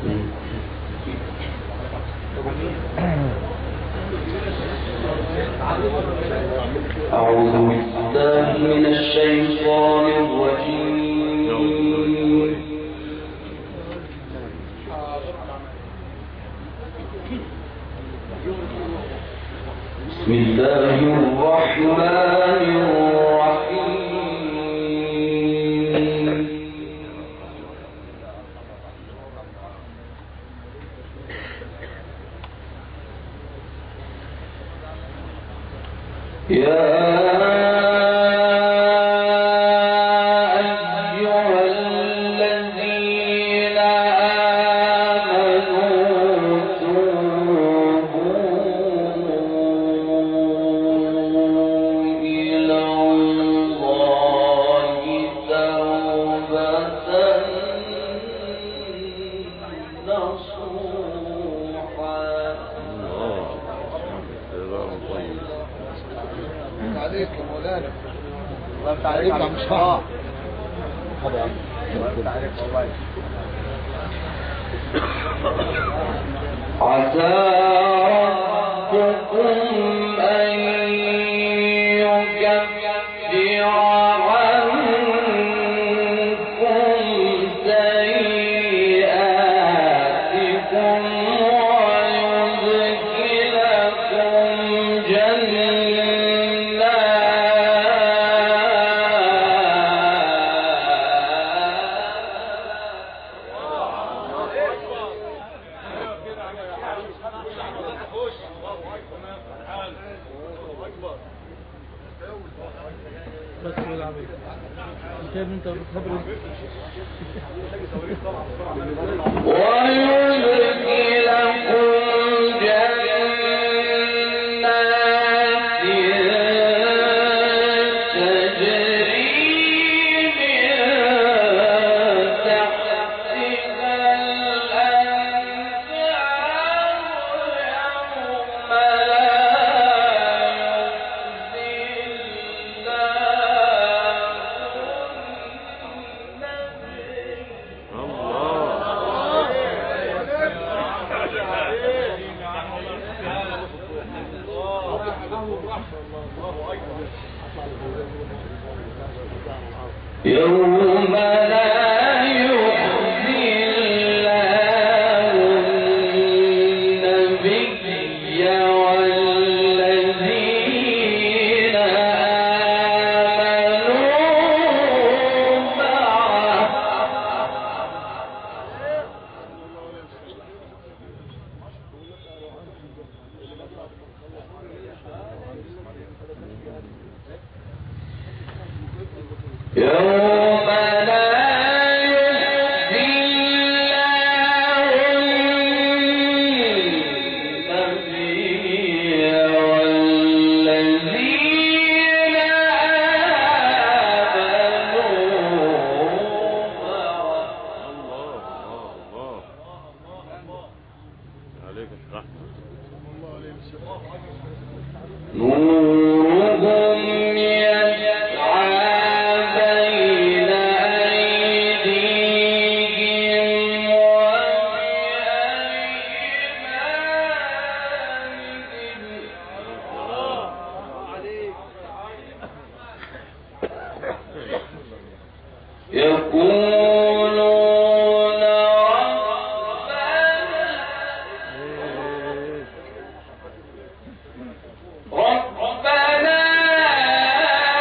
أعوذ بالله من الشيطان الرجيم بسم الله الرحمن الرحيم يا أيها الذين آمنوا توبوا إلى الله توبة نصوحا عليك يا مولانا الله عليك يا مش فاهم عسى ربكم أن يكفر عنكم سيئاتكم ويدخلكم جنات بس كده العبيد انت يا ابني انت بتخبر ويدخلكم جنات تجري من تحتها الأنهار يوم لا يخزي الله النبي يوم لا يخزي الله النبي والذين آمنوا معه يوم لا يخزي الله النبي والذين آمنوا معه عليك الرحمة نورهم يسعى بين أيديهم وبأيمانهم يقولون ربنا ربنا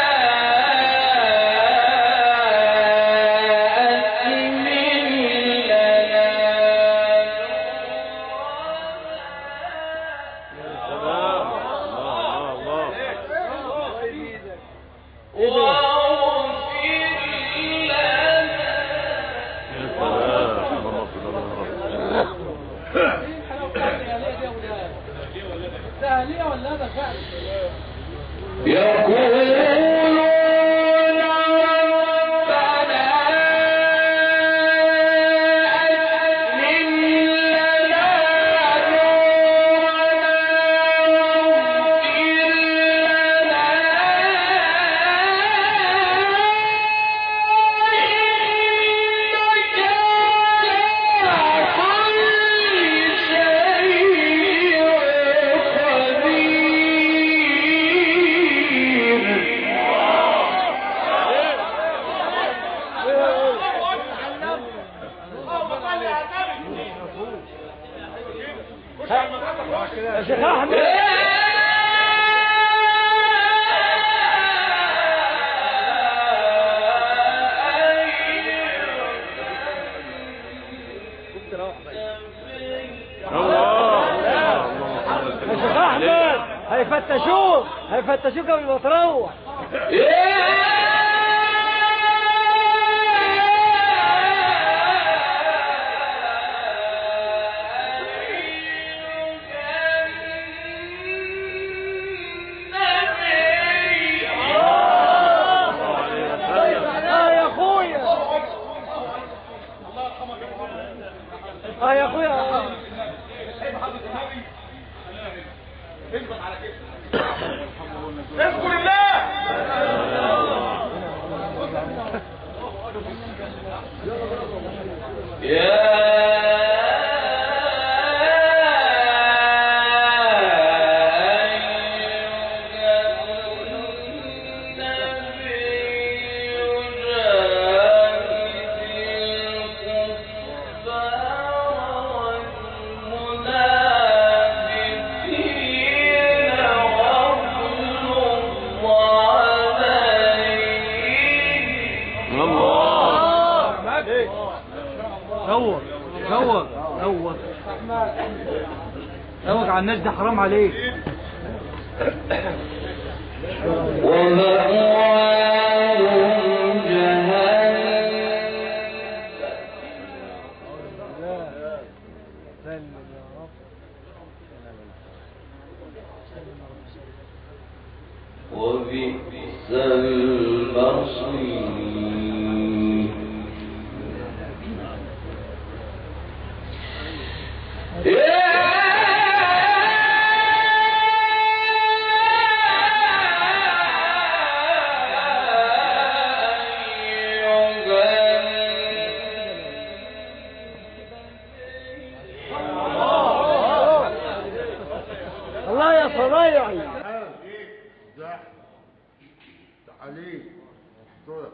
أتمم لنا الله الله الله واغفر لنا يا سلام الله الله سهلية ولا هذا فعل يقولون ربنا أتمم لنا نورنا واغفر لنا إنك على يا شيخ احمد يا شيخ احمد هيفتشوك هيفتشوك قبل ما تروح اه يا اخويا اه يا اخويا اذكر الله روق روق روق روق على الناس ده حرام عليك ومأواهم جهنم سلم يا رب وبئس المصير الله يا صنايعي ده عليك دول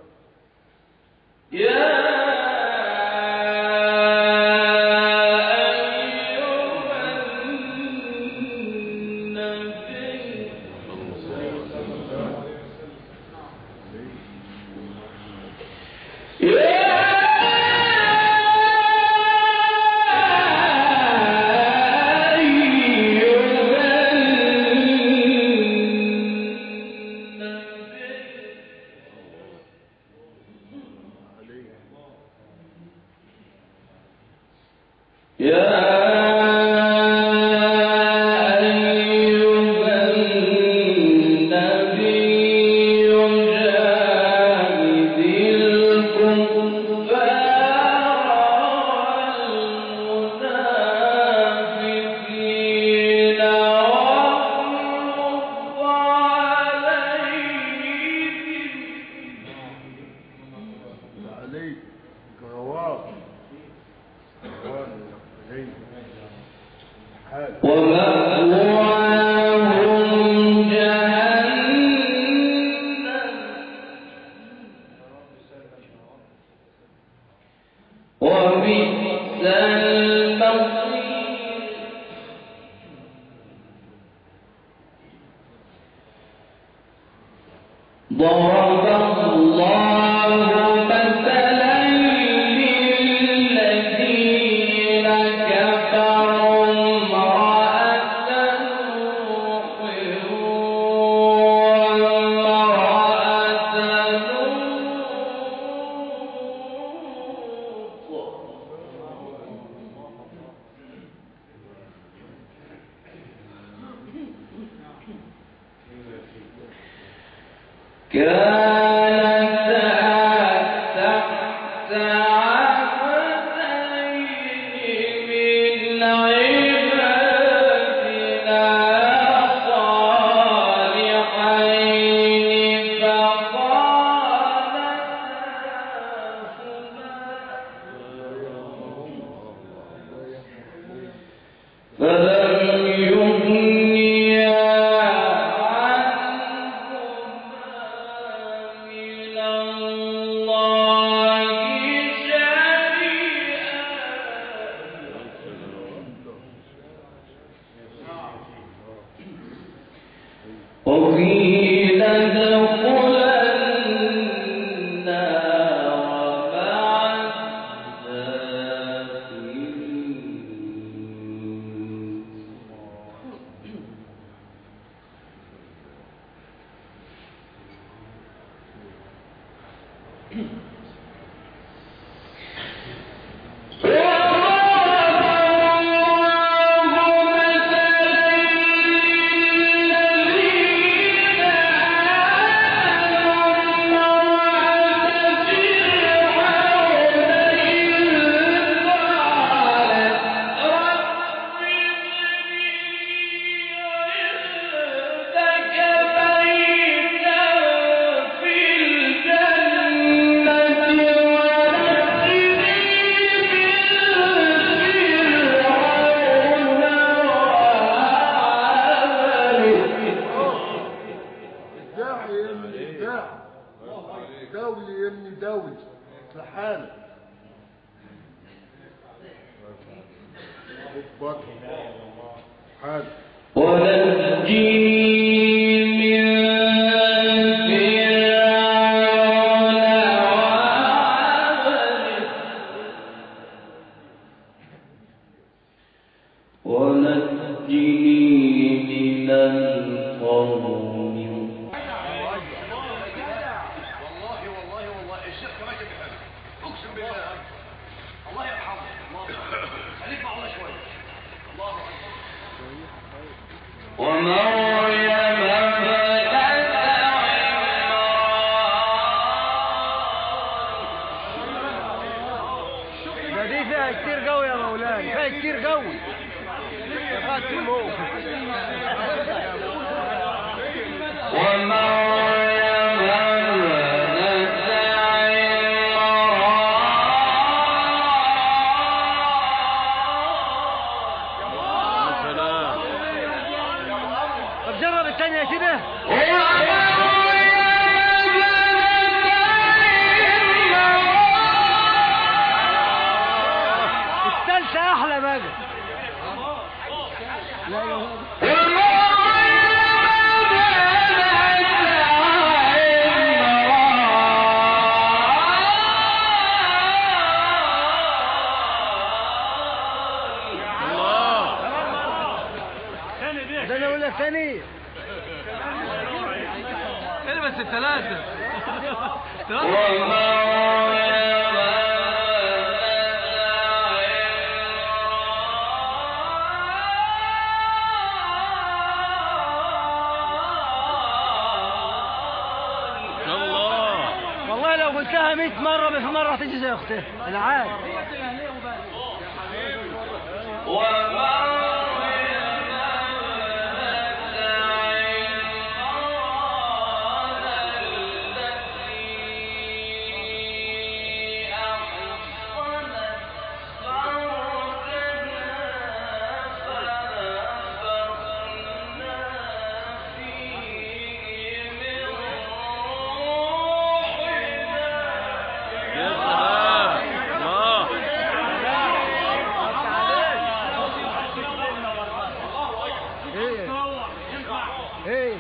عليك جواب جواب عليك حال ومأواهم جهنم وبئس المصير ضرب الله مثلا للذين كفروا امرأة نوح وامرأة لوط كانتا تحت عبدين من عبادنا صالحين فخانتاهما فلم يغنيا عنهما وقيل ادخلا النار مع الداخلين الداعي يا ابني الداعي دولي يا ابني دولي في حالك خد بطل حالك ونجني من فرعون وعمله ونجني من القوم والله والله والله الشيخ كمان كان بيحبك اقسم بالله الله يرحمه الله خليك مع الله شويه الله اكبر ومريم ابنة ده دي فيها كتير قوي يا مولانا فيها كتير قوي يا فات الموت ومريم ابنة عمران سلام طب جرب الثانية كده الثالثة أحلى بقى الله ده أنا أقول لك ثانية البس الثلاثه ومريم الله والله لو قلتها 100 مرة في مرة تيجي زي أختها أنا عارف يا سلام الله ايه ايه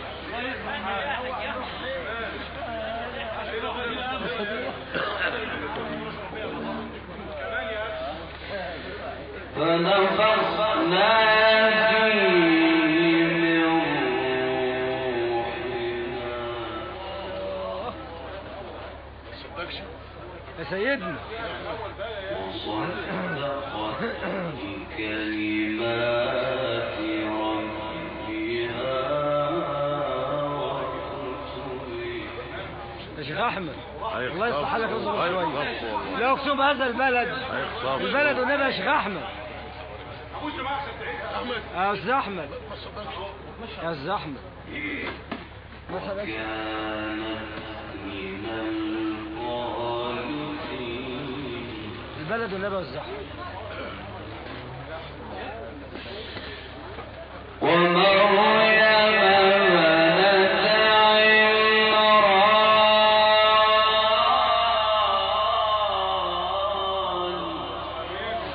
فنفخنا فيه من روحنا يا سيدنا وصدقت بكلمات ربها وكتبه يا شيخ احمد هيخطف. الله يصلح لك اصبر هيخطف شويه والله. لا اقسم هذا البلد هيخطف. البلد والنبي يا شيخ احمد يا استاذ احمد يا استاذ احمد مرحبا كانت من القانتين البلد والنبي والزحمه ومريم ابنة عمران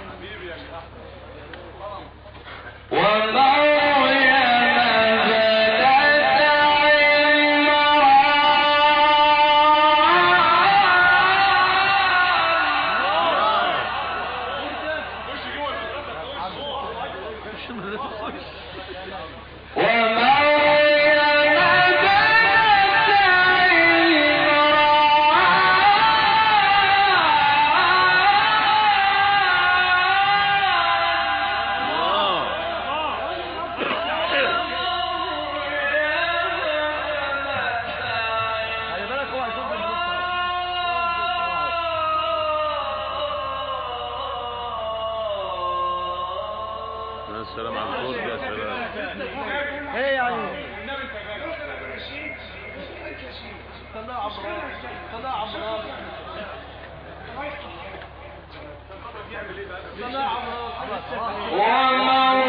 ومريم خلي بالك هو هيشوف يا سلام على الصوت يا سلام ايه يعني طلع عمران طلع عمران طلع عمران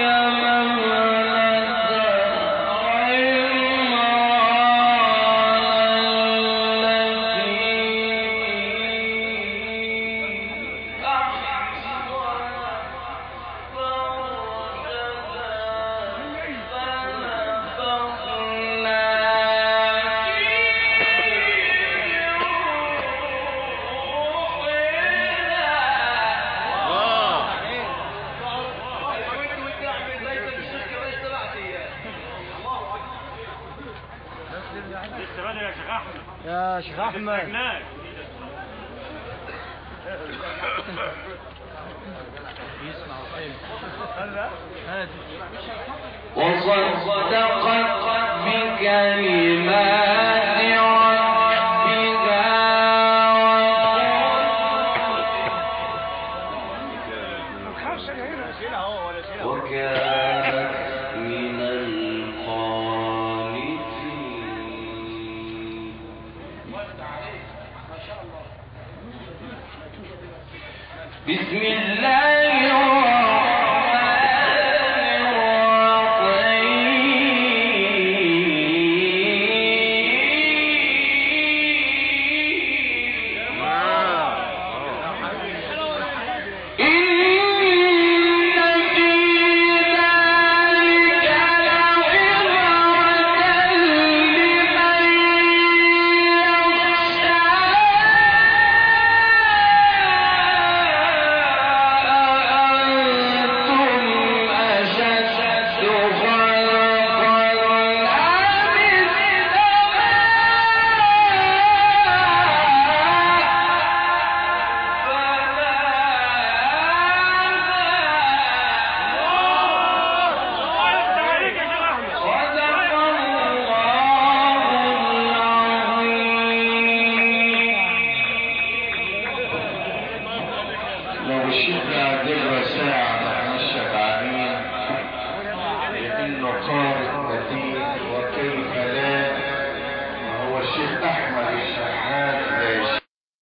الله يا شيخ احمد وصدقت بكلمات ربها وكانت من القانتين بسم الله